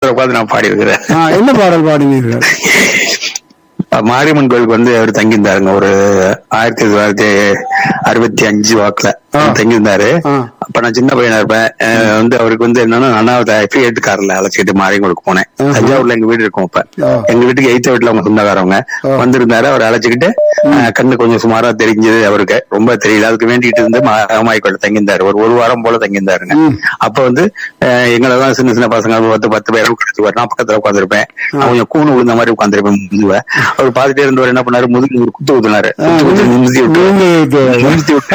பக்கத்துல உட்காந்து நான் பாடி இருக்கிறேன் ஆ, என்ன பாடல் பாடினீர்கள் மாரியம்மன் கோயிலுக்கு வந்து அவர் தங்கியிருந்தாருங்க ஒரு ஆயிரத்தி தொள்ளாயிரத்தி அறுபத்தி அஞ்சு வாக்குல ஆ. தங்கியிருந்தாரு ஆ. அப்ப நான் சின்ன பையனா இருப்பேன் அஹ் வந்து அவருக்கு வந்து என்னன்னா அண்ணாவது எஃப்ஐ கார்ல அழைச்சிட்டு மாரியம்மனுக்கு போனேன் ஆஹா. தஞ்சாவூர்ல எங்க வீடு இருக்கும் அப்ப ஆ. எங்க வீட்டுக்கு எய்த்த வீட்டுல அவங்க சொந்தக்காரவங்க ஆ. வந்திருந்தாரு அவர் அழைச்சிக்கிட்டு அஹ் கண்ணு கொஞ்சம் சுமாரா தெரிஞ்சது அவருக்கு ரொம்ப தெரியல அதுக்கு வேண்டிட்டு இருந்து மாமாய் கோயில தங்கியிருந்தாரு ஒரு ஒரு வாரம் போல தங்கியிருந்தாருங்க ம். அப்ப வந்து அஹ் எங்களெல்லாம் சின்ன சின்ன பசங்க ஒரு பத்து பத்து பேரும் உட்காந்துருவாரு நான் பக்கத்துல உட்காந்துருப்பேன் கொஞ்சம் கூணு விழுந்த மாதிரி உட்காந்துருப்பேன் முதுவ அவர் பாத்துட்டே இருந்தவர் என்ன பண்ணாரு முதுகு ஒரு குத்து ஊத்துனாரு குத்து ஊத்தி நிமித்தி விட்டு நீங்க நிமித்தி விட்டு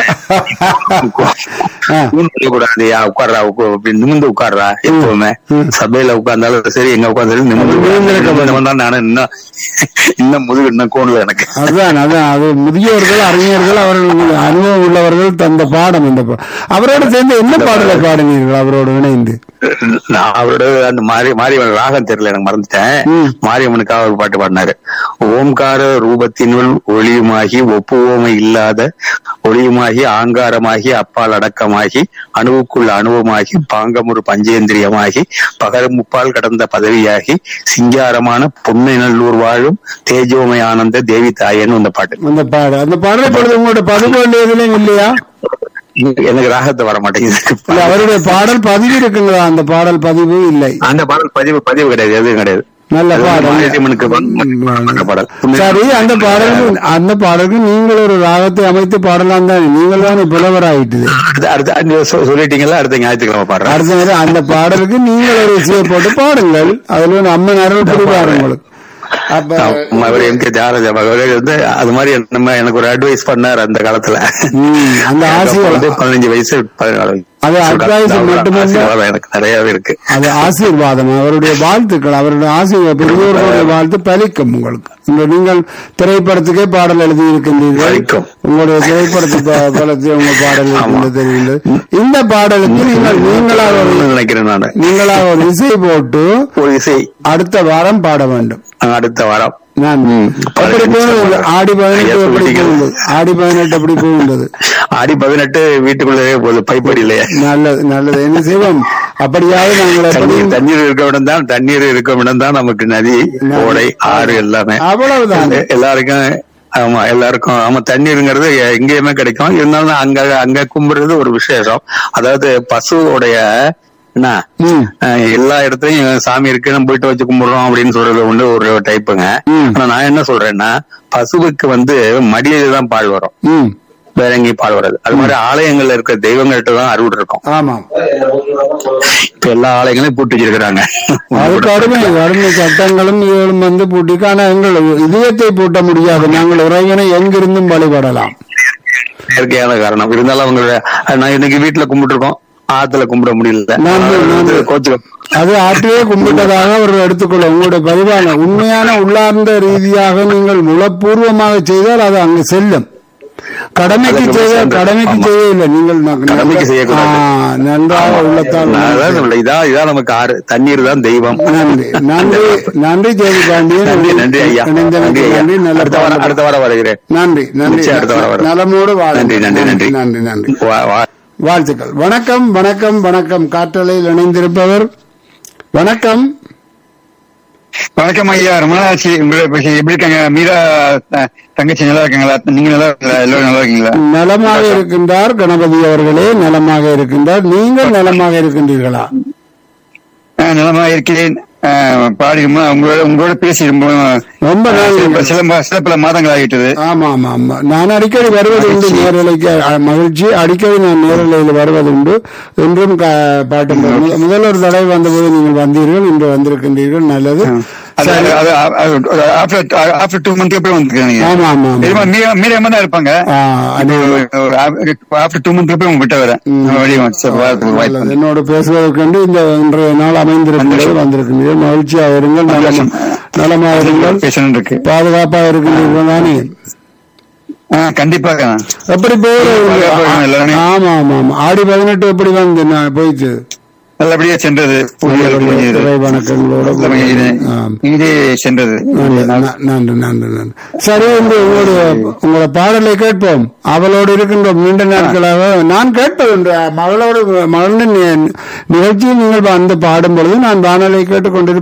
ஆ. கூணு விழக்கூடாது யா, உட்கார்றா உட்கா- அப்படி நிமிந்து உட்கார்றா எப்பவுமே ம். சபையில உட்கார்ந்தாலும் சரி எங்க உட்கார்ந்தாலும் நிமிந்து நிமிர்ந்திருக்க உட்கார்ந்து நானும் இன்னும் இன்னும் முதுகு இன்னும் கோணுல எனக்கு அதுதான் அதான் அது முதியோர்கள் அறிஞர்கள் அவர்கள் அனுபவம் உள்ளவர்கள் தந்த பாடம் இந்த பா- அவரோடு சேர்ந்து என்ன பாடலை பாடினீர்கள் அவரோடு இணைந்து நான் அவரோட அந்த மாரி மாரியம்மன் ராகம் தெரியல எனக்கு மறந்துட்டேன் ம். மாரியம்மனுக்காக ஒரு பாட்டு பாடினாரு ஓம்கார ரூபத்தினுள் ஒளியுமாகி ஒப்புவோமை இல்லாத ஒளியுமாகி ஆங்காரமாகி அப்பால் அடக்கமாகி அணுவுக்குள் அணுவமாகி பாங்கமுறு பஞ்சேந்திரியமாகி பகர முப்பால் கடந்த பதவியாகி சிங்காரமான பொன்னை நல்லூர் வாழும் தேஜோமை ஆனந்த தேவி தாயன்னு அந்த பாட்டு அந்த பாடல் அந்த பாடலை பொழுது உங்களோட பதிவு எதுலையும் இல்லையா எனக்கு ராகத்தை வர இல்ல மாட்டேங்குது அவருடைய பாடல் பதிவு இருக்குங்களா அந்த பாடல் பதிவு இல்லை அந்த பாடல் பதிவு பதிவு கிடையாது எதுவும் கிடையாது நல்ல அது பாடல் மாரியம்மனுக்கு பண்ண பாடல் சரி அந்த பாடலுக்கு அந்த பாடலுக்கு நீங்கள் ஒரு ராகத்தை அமைத்து பாடலாம் தான் நீங்கள் தான் புலவராயிட்டுது அடுத்த அடுத்த நீங்க சொ- சொல்லிட்டீங்களா அடுத்த ஞாயிற்றுக்கிழமை பாடுறேன் அடுத்த நேரம் அந்த பாடலுக்கு நீங்கள் ஒரு இசையை போட்டு பாடுங்கள் அதுல ஒரு அம்மன் அருள் புரிவார் உங்களுக்கு அப்ப ஆமா, அவர் எம் கே தியாகராஜா அவர் வந்து அது மாதிரி நம்ம எனக்கு ஒரு அட்வைஸ் பண்ணார் அந்த காலத்துல ம், அந்த அப்ப வந்து ஆசை பதினஞ்சு வயசு பதினாலு வயசு அது advice மட்டுமல்ல. ஆசீர்வாதம் எனக்கு நிறையவே இருக்கு அது ஆசீர்வாதம் அவருடைய வாழ்த்துக்கள் அவருடைய ஆசீர்வாதம் பெரியோர்களுடைய வாழ்த்து பலிக்கும் உங்களுக்கு இந்த நீங்கள் திரைப்படத்துக்கே பாடல் எழுதி இருக்கின்றீர்கள் பலிக்கும். உங்களுடைய திரைப்படத்து ப- படத்தில் உங்க பாடல் இருக்கின்றது தெரிகிறது இந்த பாடலுக்கு நீங்கள் நீங்களாக ஒரு நினைக்கிறேன் நான் நீங்களாக ஒரு இசை போட்டு ஒரு இசை அடுத்த வாரம் பாட வேண்டும் அடுத்த வாரம் நான் ம். எப்படி போகுது ஆடி பதினெட்டு ஐயா, எப்படி சொல்லிட்டீங்க. போகுது ஆடி பதினெட்டு எப்படி போகின்றது ஆடி பதினெட்டு வீட்டுக்குள்ளே போகுது பைப்படியிலேயே நல்லது நல்லது என்ன செய்வோம் அப்படியாவது நாங்கள் எப்படி தண்ணீர் தண்ணீர் இருக்க இடம் தான் தண்ணீர் இருக்க இடம் தான் நமக்கு நதி ஓடை ஆறு எல்லாமே அவ்வளவுதான் எல்லாருக்கும் ஆமா எல்லாருக்கும் ஆமா தண்ணீருங்கிறது எ- எங்கேயுமே கிடைக்கும் இருந்தாலும் அங்க அங்க கும்பிடுறது ஒரு விசேஷம் அதாவது பசுவோடைய என்ன ம் அஹ், எல்லா இடத்துலயும் சாமி இருக்கு நம்ம போயிட்டு வச்சு கும்பிடுறோம் அப்படின்னு சொல்றது வந்து ஒரு டைப்புங்க ம். ஆனா நான் என்ன சொல்றேன்னா பசுவுக்கு வந்து மடியில தான் பால் வரும் ம் வேற எங்கேயும் பால் வராது அது மாதிரி ஆலயங்கள்ல இருக்க தெய்வங்கள்ட்ட தான் அருள் இருக்கும் ஆமாம் இப்ப எல்லா ஆலயங்களையும் பூட்டி வச்சிருக்கிறாங்க அது கடுமை கடுமை சட்டங்களும் இதுகளும் வந்து பூட்டிக்கு ஆனா எங்கள் இதயத்தை பூட்ட முடியாது நாங்கள் இறைவனை எங்கிருந்தும் வழிபடலாம் இயற்கையான காரணம் இருந்தாலும் அவங்களுடைய நான் இன்னைக்கு வீட்டுல கும்பிட்டு இருக்கோம் ஆத்துல கும்பிட முடியல நான் நான் கோச்சுக்க அது ஆற்றிலே கும்பிட்டதாக அவர்கள் எடுத்துக்கொள்ள உங்களுடைய பதிவான உண்மையான உள்ளார்ந்த ரீதியாக நீங்கள் முளப்பூர்வமாக செய்தால் அது அங்கு செல்லும் கடமைக்கு அதுக்கு செய்ய சேர்ந்து. கடமைக்கு ஆமா. செய்ய இல்லை நீங்கள் ந- கடமைக்கு செய்யக்கூடாது. ஆ, நன்றாக உள்ளத்தால் நான் அதான் சொல்றேன். இதான் இதான் நமக்கு ஆறு தண்ணீர் தான் தெய்வம் நன்றி நன்றி நன்றி ஜெயதி பாண்டியன் நன்றி நன்றி ஐயா இணைந்தமைக்கு நன்றி ஐயா நன்றி நல்ல அடுத்த வாரம் பாடல். அடுத்த வாரம் வருகிறேன் நன்றி நன்றி நிச்சயம் அடுத்த வாரம் வரும். நலமோடு வாழ நன்றி, நன்றி, நன்றி. நன்றி நன்றி வா- வா- வாழ்த்துக்கள் வணக்கம் வணக்கம் வணக்கம் காற்றலையில் இணைந்திருப்பவர் வணக்கம் வணக்கம் ஐயா ரொம்ப நாள் ஆச்சு உங்களை பத்தி எப்படி இருக்காங்க மீரா த- தங்கச்சி நல்லா இருக்காங்களா நீங்க நல்லா இருக்கீங்களா எல்லாரும் நல்லா இருக்கீங்களா நலமாக இருக்கின்றார் கணபதி அவர்களே நலமாக இருக்கின்றார் நீங்கள் நலமாக இருக்கின்றீர்களா ஆ, நலமா இருக்கிறேன் ஆ, பாடி ரொம்ப உங்களோட உங்களோட பேசி ரொம்ப ரொம்ப நாள் சில சில மா- சில பல மாதங்கள் ஆகிட்டது ஆமா ஆமா ஆமா நான் அடிக்கடி வருவது உண்டு நேரலைக்கு அஹ், மகிழ்ச்சி அடிக்கடி நான் நேரலையில் வருவது உண்டு இன்றும் கா- பாட்டு மு- முதல் ஒரு தடவை வந்தபோது நீங்கள் வந்தீர்கள் இன்று வந்திருக்கின்றீர்கள் நல்லது அது ஆஃப்டர் டூ மந்த் அப்புறம் வந்துருக்கீங்க ஆமா ஆமா ஆமா தெரியுமா மீரா மீரா தான் இருப்பாங்க ஆ, அது ஆஃப்டர் டூ மந்த் அப்புறம் விட்ட வரேன் வெளியே வந்து வாய்ப்பு நல்லது. என்னோடு பேசுவதற்கென்று இந்த இன்றைய நாள் அமைந்திருக்கிறது வந்திருக்கின்றீர்கள் மகிழ்ச்சியாக இருங்கள் நலம் நலமாக இருங்கள் பேசணும் இருக்கு பாதுகாப்பாக இருக்கின்றீர்கள் தானே ஆ, கண்டிப்பாக எப்படி போகுது பாதுகாப்பாக எல்லாருமே. ஆமா ஆமா ஆமா ஆடி பதினெட்டு எப்படி வந்து நான் போயிட்டு நல்லபடியா சென்றது புரியல் புரிஞ்சது இறை வணக்கங்களோட ஆம். இங்கே சென்றது நன்றி ந- நன்றி நன்றி நன்றி சரி என்று உங்களுடைய உங்களோட பாடலை கேட்போம் அவளோடு இருக்கின்ற நீண்ட நாட்களாக நான் கேட்பது உண்டு மகளோடு மகளின் நிகழ்ச்சியில் நீங்கள் வந்து பாடும் பொழுது நான் வானொலி கேட்டுக்கொண்டிருப்பேன்